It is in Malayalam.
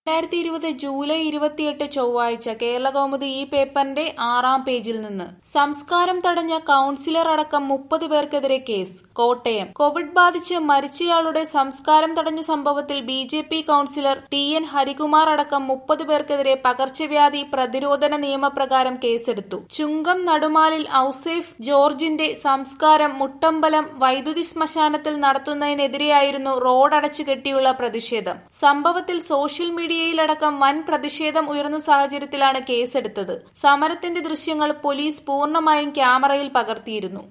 രണ്ടായിരത്തി ഇരുപത് ജൂലൈ ഇരുപത്തിയെട്ട് ചൊവ്വാഴ്ച കേരളകൗമുദി ഈ പേപ്പറിന്റെ ആറാം പേജിൽ നിന്ന് സംസ്കാരം തടഞ്ഞ കൌൺസിലർ അടക്കം മുപ്പത് പേർക്കെതിരെ കേസ് കോട്ടയം കോവിഡ് ബാധിച്ച് മരിച്ചയാളുടെ സംസ്കാരം തടഞ്ഞ സംഭവത്തിൽ B J P councillor T N Harikumar അടക്കം മുപ്പത് പേർക്കെതിരെ പകർച്ചവ്യാധി പ്രതിരോധന നിയമപ്രകാരം കേസെടുത്തു ചുങ്കം നടുമാലിൽ ഔസേഫ് ജോർജിന്റെ സംസ്കാരം മുട്ടമ്പലം വൈദ്യുതി ശ്മശാനത്തിൽ നടത്തുന്നതിനെതിരെയായിരുന്നു റോഡടച്ചു കെട്ടിയുള്ള പ്രതിഷേധം സംഭവത്തിൽ സോഷ്യൽ മീഡിയയിലടക്കം വൻ പ്രതിഷേധം ഉയർന്ന സാഹചര്യത്തിലാണ് കേസെടുത്തത് സമരത്തിന്റെ ദൃശ്യങ്ങൾ പോലീസ് പൂർണ്ണമായും ക്യാമറയിൽ പകർത്തിയിരുന്നു